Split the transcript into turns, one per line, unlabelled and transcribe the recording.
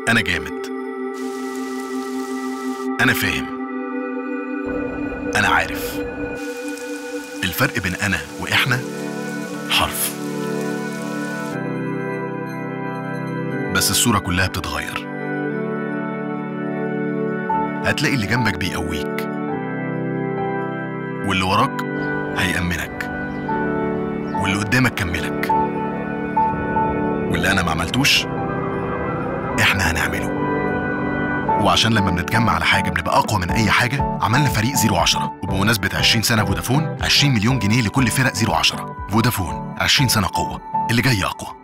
أنا جامد أنا فاهم أنا عارف الفرق بين أنا وإحنا حرف بس الصورة كلها بتتغير هتلاقي اللي جنبك بيقويك واللي وراك هيأمنك واللي قدامك كملك واللي أنا ما عملتوش إحنا هنعمله وعشان لما بنتجمع على حاجة بنبقى أقوى من أي حاجة عملنا فريق 010 وبمناسبة 20 سنة فودافون 20 مليون جنيه لكل فرق 010 فودافون 20 سنة قوة اللي جاي أقوى